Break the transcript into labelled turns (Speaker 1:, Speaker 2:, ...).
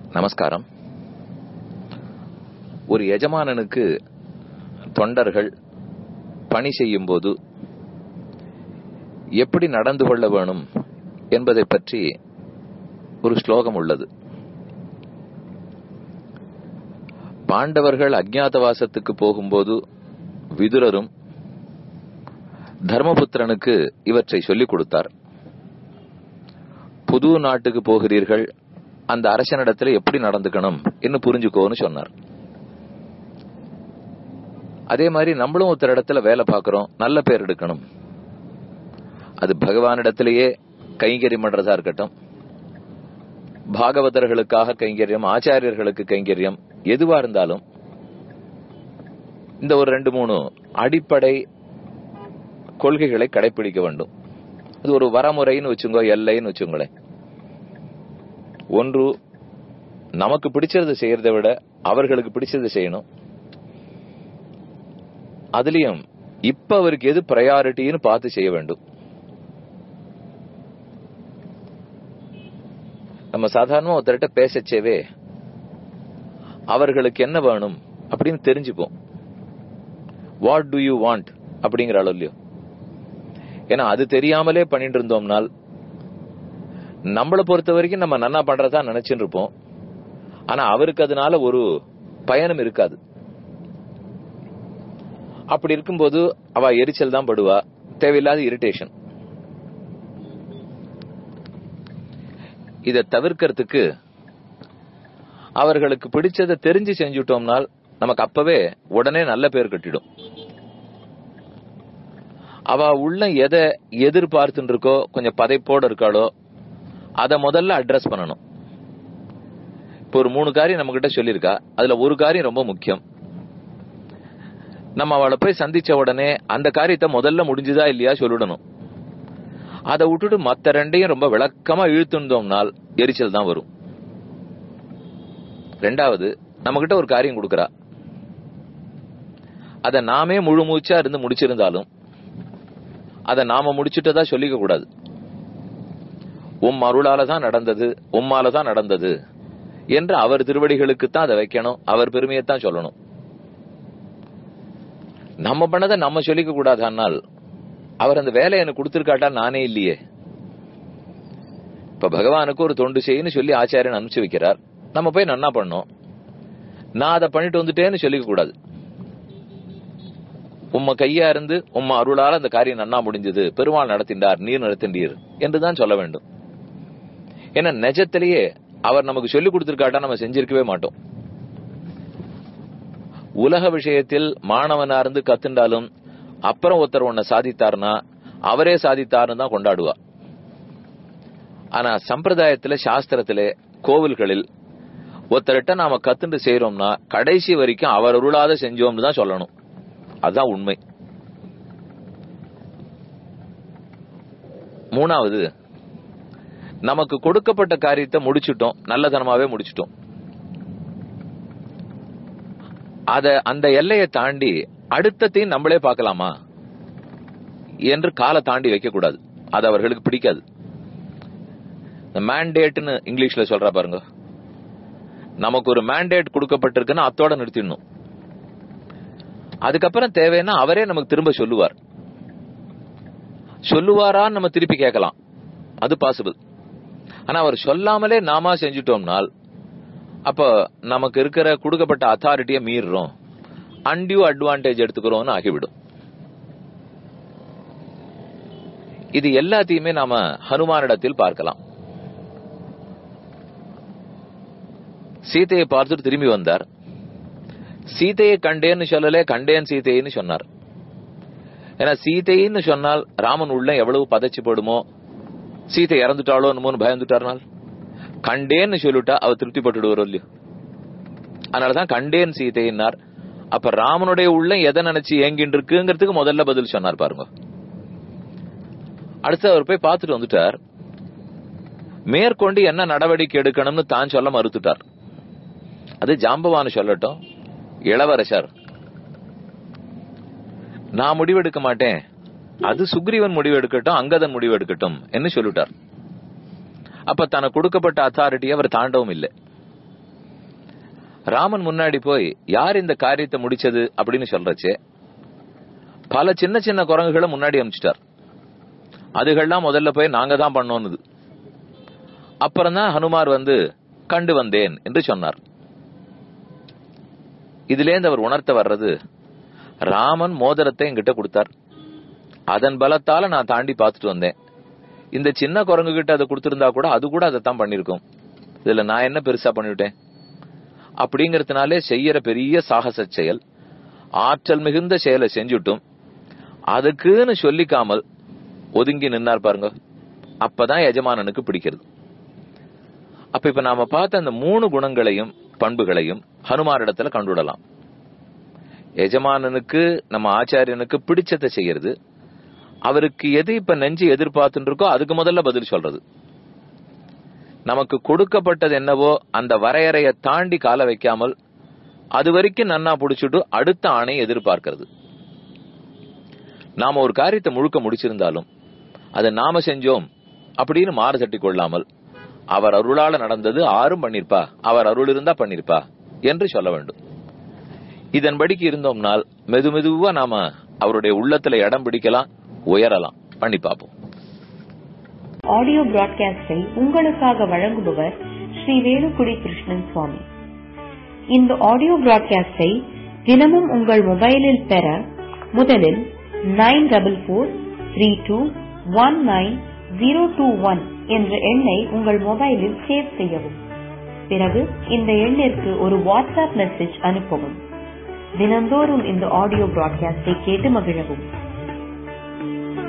Speaker 1: நமஸ்காரம் ஒரு எஜமானனுக்கு தொண்டர்கள் பணி செய்யும் போது எப்படி நடந்து கொள்ள வேணும் என்பதை பற்றி ஒரு ஸ்லோகம் உள்ளது பாண்டவர்கள் அஜ்ஞாதவாசத்துக்கு போகும்போது விதுரரும் தர்மபுத்திரனுக்கு இவற்றை சொல்லிக் கொடுத்தார் புது நாட்டுக்கு போகிறீர்கள் அந்த அரசனிடத்துல எப்படி நடந்துக்கணும் என்று புரிஞ்சுக்கோன்னு சொன்னார் அதே மாதிரி நம்மளும் ஒருத்தர் இடத்துல வேலை பார்க்கிறோம் நல்ல பேர் எடுக்கணும் அது பகவானிடத்திலேயே கைங்கரியம் பண்றதா இருக்கட்டும் பாகவதர்களுக்காக கைங்கரியம் ஆச்சாரியர்களுக்கு கைங்கரியம் எதுவா இருந்தாலும் இந்த ஒரு ரெண்டு மூணு அடிப்படை கொள்கைகளை கடைபிடிக்க வேண்டும் அது ஒரு வரமுறைன்னு வச்சுங்கோ எல்லைன்னு வச்சுங்களேன் ஒன்று நமக்கு பிடிச்சதை செய்யறதை விட அவர்களுக்கு பிடிச்சதை செய்யணும் அதுலயும் இப்ப அவருக்கு எது ப்ரையாரிட்டின்னு பார்த்து செய்ய வேண்டும் நம்ம சாதாரணமா ஒருத்தர்கிட்ட பேசச்சேவே அவர்களுக்கு என்ன வேணும் அப்படின்னு தெரிஞ்சுப்போம் வாட் டு யூ வாண்ட் அப்படிங்கிற அளவு இல்லையோ ஏன்னா அது தெரியாமலே பண்ணிட்டு இருந்தோம்னால் நம்மளை பொறுத்த வரைக்கும் நம்ம நன்னா பண்றதா நினைச்சுட்டு இருப்போம் ஆனா அவருக்கு அதனால ஒரு பயனும் இருக்காது அப்படி இருக்கும்போது அவ எரிச்சல் தான் படுவா தேவையில்லாத இரிட்டேஷன் இதை தவிர்க்கிறதுக்கு அவர்களுக்கு பிடிச்சதை தெரிஞ்சு செஞ்சுட்டோம்னால் நமக்கு அப்பவே உடனே நல்ல பேர் கட்டிடும் அவ உள்ள எதை எதிர்பார்த்துட்டு இருக்கோ கொஞ்சம் பதைப்போட இருக்காளோ அத முதல்ல அட்ரஸ் பண்ணணும் இப்போ ஒரு மூணு காரியம் நம்ம கிட்ட சொல்லியிருக்கா அதுல ஒரு காரியம் ரொம்ப முக்கியம் நம்ம அவளை போய் சந்திச்ச உடனே அந்த காரியத்தை முதல்ல முடிஞ்சுதா இல்லையா சொல்லிடணும் அதை விட்டுட்டு மத்த ரெண்டையும் ரொம்ப விளக்கமா இழுத்துந்தோம்னால் எரிச்சல் தான் வரும் ரெண்டாவது நம்ம கிட்ட ஒரு காரியம் கொடுக்கறா அத நாமே முழு மூச்சா இருந்து முடிச்சிருந்தாலும் அதை நாம முடிச்சுட்டதா சொல்லிக்க கூடாது உம் அருளால தான் நடந்தது உம்மால தான் நடந்தது என்று அவர் திருவடிகளுக்கு தான் அதை வைக்கணும் அவர் பெருமையைத்தான் சொல்லணும் நம்ம பண்ணதை நம்ம சொல்லிக்க கூடாதானால் அவர் அந்த வேலையை எனக்கு கொடுத்திருக்காட்டா நானே இல்லையே இப்ப பகவானுக்கு ஒரு தொண்டு செய்யன்னு சொல்லி ஆச்சாரியன் அனுப்பிச்சு வைக்கிறார் நம்ம போய் நன்னா பண்ணோம் நான் அதை பண்ணிட்டு வந்துட்டேன்னு சொல்லிக்க கூடாது உம்ம கையா இருந்து உம்ம அருளால் அந்த காரியம் நன்னா முடிஞ்சது பெருமாள் நடத்தின்றார் நீர் நடத்தின்றீர் என்றுதான் சொல்ல வேண்டும் ஏன்னா நிஜத்திலேயே அவர் நமக்கு சொல்லிக் கொடுத்திருக்காட்டா நம்ம செஞ்சிருக்கவே மாட்டோம் உலக விஷயத்தில் மாணவனா இருந்து கத்துண்டாலும் அப்புறம் ஒருத்தர் ஒன்ன சாதித்தார்னா அவரே சாதித்தாருன்னு தான் கொண்டாடுவா ஆனா சம்பிரதாயத்துல சாஸ்திரத்திலே கோவில்களில் ஒருத்தர்கிட்ட நாம கத்துண்டு செய்யறோம்னா கடைசி வரைக்கும் அவர் அருளாத செஞ்சோம்னு தான் சொல்லணும் அதுதான் உண்மை மூணாவது நமக்கு கொடுக்கப்பட்ட காரியத்தை முடிச்சுட்டோம் நல்லதனமாவே முடிச்சுட்டோம் அத அந்த எல்லையை தாண்டி அடுத்தத்தையும் நம்மளே பார்க்கலாமா என்று காலை தாண்டி வைக்க கூடாது அது அவர்களுக்கு பிடிக்காது மேண்டேட்னு இங்கிலீஷ்ல சொல்ற பாருங்க நமக்கு ஒரு மேண்டேட் கொடுக்கப்பட்டிருக்குன்னா அத்தோட நிறுத்திடணும் அதுக்கப்புறம் தேவைன்னா அவரே நமக்கு திரும்ப சொல்லுவார் சொல்லுவாரான்னு நம்ம திருப்பி கேட்கலாம் அது பாசிபிள் ஆனா அவர் சொல்லாமலே நாம செஞ்சுட்டோம்னால் அப்ப நமக்கு இருக்கிற கொடுக்கப்பட்ட அத்தாரிட்டியை மீறுறோம் அன்டியூ அட்வான்டேஜ் எடுத்துக்கிறோம்னு ஆகிவிடும் இது எல்லாத்தையுமே நாம ஹனுமானிடத்தில் பார்க்கலாம் சீதையை பார்த்துட்டு திரும்பி வந்தார் சீதையை கண்டேன்னு சொல்லல கண்டேன் சீதைன்னு சொன்னார் ஏன்னா சீதைன்னு சொன்னால் ராமன் உள்ள எவ்வளவு பதைச்சு போடுமோ சீதை இறந்துட்டாளோன்னு பயந்துட்டார்னால் கண்டேன்னு சொல்லிட்டா அவ திருப்தி பட்டுடுவாரோ இல்லையோ அதனாலதான் கண்டேன் சீதையினார் அப்ப ராமனுடைய உள்ள எதை நினைச்சு ஏங்கிட்டு இருக்குங்கிறதுக்கு முதல்ல பதில் சொன்னார் பாருங்க அடுத்து அவர் போய் பார்த்துட்டு வந்துட்டார் மேற்கொண்டு என்ன நடவடிக்கை எடுக்கணும்னு தான் சொல்ல மறுத்துட்டார் அது ஜாம்பவானு சொல்லட்டும் இளவரசர் நான் முடிவெடுக்க மாட்டேன் அது சுக்ரீவன் முடிவு எடுக்கட்டும் அங்கதன் முடிவு எடுக்கட்டும் என்று சொல்லிட்டார் அப்ப தனக்கு கொடுக்கப்பட்ட அத்தாரிட்டி அவர் தாண்டவும் இல்லை ராமன் முன்னாடி போய் யார் இந்த காரியத்தை முடிச்சது அப்படின்னு சொல்றச்சே பல சின்ன சின்ன குரங்குகளை முன்னாடி அனுப்பிச்சிட்டார் அதுகள்லாம் முதல்ல போய் நாங்க தான் பண்ணோம்னுது அப்புறம் தான் ஹனுமார் வந்து கண்டு வந்தேன் என்று சொன்னார் இதுலேருந்து அவர் உணர்த்த வர்றது ராமன் மோதிரத்தை என்கிட்ட கொடுத்தார் அதன் பலத்தால நான் தாண்டி பார்த்துட்டு வந்தேன் இந்த சின்ன குரங்கு கிட்ட அதை கொடுத்திருந்தா கூட அது கூட அதைத்தான் பண்ணிருக்கும் இதுல நான் என்ன பெருசா பண்ணிவிட்டேன் அப்படிங்கறதுனாலே செய்யற பெரிய சாகச செயல் ஆற்றல் மிகுந்த செயலை செஞ்சுட்டும் அதுக்குன்னு சொல்லிக்காமல் ஒதுங்கி நின்னார் பாருங்க அப்பதான் எஜமானனுக்கு பிடிக்கிறது அப்ப இப்ப நாம பார்த்த அந்த மூணு குணங்களையும் பண்புகளையும் ஹனுமாரிடத்துல கண்டுவிடலாம் எஜமானனுக்கு நம்ம ஆச்சாரியனுக்கு பிடிச்சதை செய்யறது அவருக்கு எது இப்ப நெஞ்சு எதிர்பார்த்துட்டு இருக்கோ அதுக்கு முதல்ல பதில் சொல்றது நமக்கு கொடுக்கப்பட்டது என்னவோ அந்த வரையறையை தாண்டி கால வைக்காமல் அது வரைக்கும் நன்னா புடிச்சுட்டு அடுத்த ஆணையை எதிர்பார்க்கிறது நாம ஒரு காரியத்தை முழுக்க முடிச்சிருந்தாலும் அதை நாம செஞ்சோம் அப்படின்னு மாறு தட்டி கொள்ளாமல் அவர் அருளால நடந்தது ஆறும் பண்ணிருப்பா அவர் அருள் இருந்தா பண்ணிருப்பா என்று சொல்ல வேண்டும் இதன்படிக்கு இருந்தோம்னால் மெது மெதுவா நாம அவருடைய உள்ளத்துல இடம் பிடிக்கலாம் உயரலாம் பண்ணி பார்ப்போம்
Speaker 2: ஆடியோ பிராட்காஸ்டை உங்களுக்காக வழங்குபவர் ஸ்ரீ வேலுக்குடி கிருஷ்ணன் சுவாமி இந்த ஆடியோ பிராட்காஸ்டை தினமும் உங்கள் மொபைலில் பெற முதலில் nine double four three two one nine zero two one என்ற எண்ணை உங்கள் மொபைலில் சேவ் செய்யவும் பிறகு இந்த எண்ணிற்கு ஒரு வாட்ஸ்அப் மெசேஜ் அனுப்பவும் தினந்தோறும் இந்த ஆடியோ பிராட்காஸ்டை கேட்டு மகிழவும்